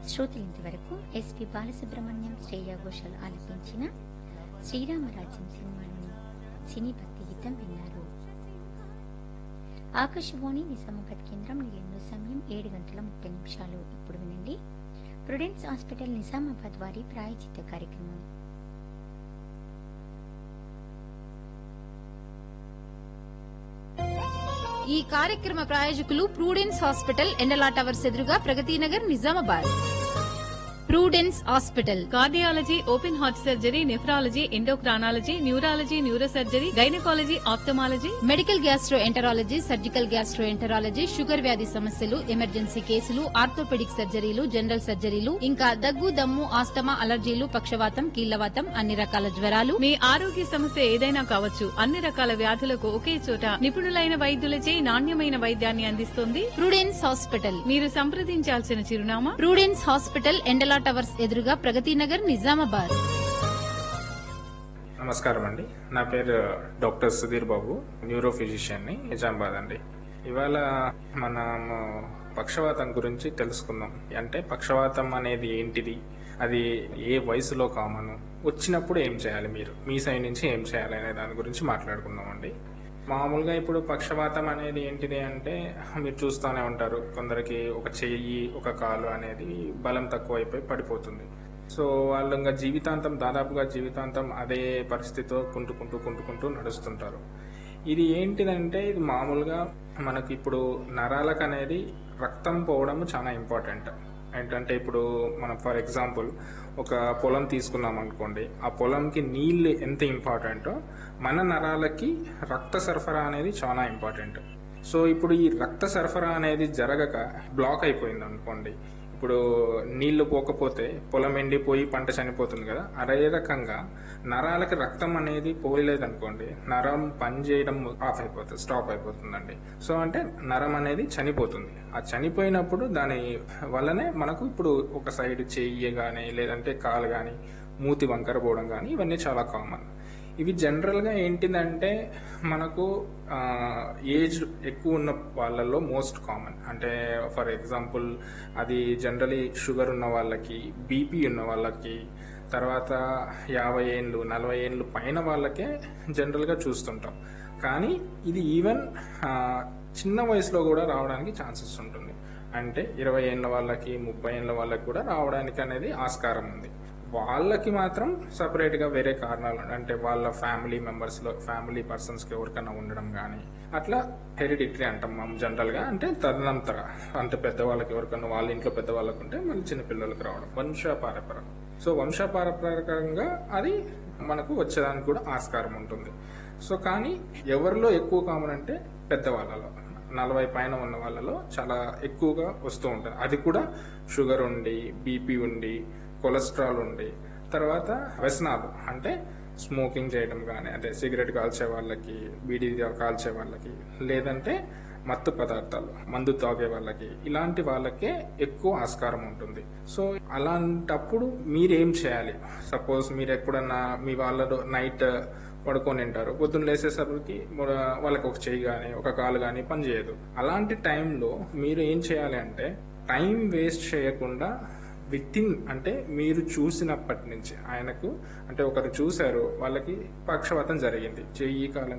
శ్రోతలు ఇంతవరకు ఎస్పి బాలసుబ్రహ్మణ్యం శ్రేయ ఘోషల్ ఆలపించిన శ్రీరామరాజ్యం సినిమాలోని సినీ భక్తి గీతం విన్నారు ఆకాశవాణి నిజామాబాద్ కేంద్రం నిలయంలో సమయం ఏడు గంటల ముప్పై నిమిషాలు ఇప్పుడు వినండి ప్రుడెన్స్ హాస్పిటల్ నిజామాబాద్ వారి ప్రాయోజిత కార్యక్రమం ఈ కార్యక్రమ ప్రాయోజకులు ప్రూడెన్స్ హాస్పిటల్ ఎండలా టవర్స్ ఎదురుగా Pragathi Nagar Nizamabad Prudence hospital cardiology open heart surgery nephrology endocrinology neurology neurosurgery gynaecology ophthalmology medical gastroenterology surgical gastroenterology sugar వ్యాధి సమస్యలు ఎమర్జెన్సీ కేసులు ఆర్థోపెడిక్ సర్జరీలు జనరల్ సర్జరీలు ఇంకా దగ్గు దమ్ము ఆస్తమా అలర్జీలు పక్షవాతం కీళ్లవాతం అన్ని రకాల జ్వరాలు మీ ఆరోగ్య సమస్య ఏదైనా కావచ్చు అన్ని రకాల వ్యాధులకు ఒకే చోట నిపుణులైన వైద్యులచే నాణ్యమైన వైద్యాన్ని అందిస్తుంది ప్రూడెన్స్ హాస్పిటల్ మీరు సంప్రదించాల్సిన చిరునామా ప్రూడెన్స్ హాస్పిటల్ ఎండలా టవర్స్ ఎదురుగా ప్రగతి నగర్ నిజామాబాద్ నమస్కారం అండి నా పేరు డాక్టర్ సుధీర్ బాబు న్యూరో ఫిజిషియన్ని నిజామాబాద్ అండి ఇవాళ మనము పక్షవాతం గురించి తెలుసుకుందాం అంటే పక్షవాతం అనేది ఏంటిది అది ఏ వయసులో కామన్ వచ్చినప్పుడు ఏం చేయాలి మీరు మీ సైడ్ నుంచి ఏం చేయాలి అనే దాని గురించి మాట్లాడుకుందాం అండి మామూలుగా ఇప్పుడు పక్షవాతం అనేది ఏంటిది అంటే మీరు చూస్తూనే ఉంటారు కొందరికి ఒక చెయ్యి ఒక కాలు అనేది బలం తక్కువైపోయి పడిపోతుంది సో వాళ్ళు ఇంకా జీవితాంతం దాదాపుగా జీవితాంతం అదే పరిస్థితితో కుంటుకుంటూ కుంటుకుంటూ నడుస్తుంటారు ఇది ఏంటిదంటే ఇది మామూలుగా మనకి ఇప్పుడు నరాలకు అనేది రక్తం పోవడం చాలా ఇంపార్టెంట్ ఏంటంటే ఇప్పుడు మనం ఫర్ ఎగ్జాంపుల్ ఒక పొలం తీసుకున్నాం అనుకోండి ఆ పొలంకి నీళ్ళు ఎంత ఇంపార్టెంటో మన నరాలకి రక్త సరఫరా అనేది చాలా ఇంపార్టెంట్ సో ఇప్పుడు ఈ రక్త సరఫరా అనేది జరగక బ్లాక్ అయిపోయింది అనుకోండి ఇప్పుడు నీళ్లు పోకపోతే పొలం ఎండిపోయి పంట చనిపోతుంది కదా అదే రకంగా నరాలకి రక్తం అనేది పోయలేదనుకోండి నరం పని చేయడం ఆఫ్ అయిపోతుంది స్టాప్ అయిపోతుందండి సో అంటే నరం అనేది చనిపోతుంది ఆ చనిపోయినప్పుడు దాని వల్లనే మనకు ఇప్పుడు ఒక సైడ్ చెయ్యి కానీ లేదంటే కాలు కానీ మూతి వంకర పోవడం కానీ ఇవన్నీ చాలా కామన్ ఇవి జనరల్గా ఏంటిదంటే మనకు ఏజ్ ఎక్కువ ఉన్న వాళ్ళల్లో మోస్ట్ కామన్ అంటే ఫర్ ఎగ్జాంపుల్ అది జనరలీ షుగర్ ఉన్న వాళ్ళకి బీపీ ఉన్న వాళ్ళకి తర్వాత యాభై ఏళ్ళు నలభై ఏళ్ళు పైన వాళ్ళకే జనరల్గా చూస్తుంటాం కానీ ఇది ఈవెన్ చిన్న వయసులో కూడా రావడానికి ఛాన్సెస్ ఉంటుంది అంటే ఇరవై ఏళ్ళ వాళ్ళకి ముప్పై ఏళ్ళ వాళ్ళకి కూడా రావడానికి అనేది ఆస్కారం ఉంది వాళ్ళకి మాత్రం సపరేట్గా వేరే కారణాలు ఉన్నాయి. అంటే వాళ్ళ ఫ్యామిలీ మెంబర్స్లో ఫ్యామిలీ పర్సన్స్కి ఎవరికైనా ఉండడం కానీ అట్లా హెరిడిటరీ అంటాం మనం జనరల్గా అంటే తదనంతర అంటే పెద్దవాళ్ళకి ఎవరికైనా వాళ్ళ ఇంట్లో పెద్దవాళ్ళకు ఉంటే మళ్ళీ చిన్నపిల్లలకి రావడం వంశపారపరం సో వంశపారపరకంగా అది మనకు వచ్చేదానికి కూడా ఆస్కారం ఉంటుంది సో కానీ ఎవరిలో ఎక్కువ కామన్ అంటే పెద్దవాళ్ళలో నలభై పైన ఉన్న వాళ్ళలో చాలా ఎక్కువగా వస్తూ ఉంటుంది అది కూడా షుగర్ ఉండి బీపీ ఉండి కొలెస్ట్రాల్ ఉండి తర్వాత వ్యసనాలు అంటే స్మోకింగ్ చేయడం కానీ అంటే సిగరెట్ కాల్చే వాళ్ళకి బీడీ కాల్చే వాళ్ళకి లేదంటే మత్తు పదార్థాలు మందు తాగే వాళ్ళకి ఇలాంటి వాళ్ళకే ఎక్కువ ఆస్కారం ఉంటుంది సో అలాంటప్పుడు మీరేం చేయాలి సపోజ్ మీరు ఎప్పుడన్నా మీ వాళ్ళలో నైట్ పడుకొని ఉంటారు పొద్దున్న లేసేసరికి వాళ్ళకి ఒక చెయ్యి కానీ ఒక కాలు కానీ పనిచేయదు అలాంటి టైంలో మీరు ఏం చేయాలి అంటే టైం వేస్ట్ చేయకుండా విత్ ఇన్ అంటే మీరు చూసినప్పటి నుంచి ఆయనకు అంటే ఒకరు చూశారు వాళ్ళకి పక్షవాతం జరిగింది చెయ్యి కాలం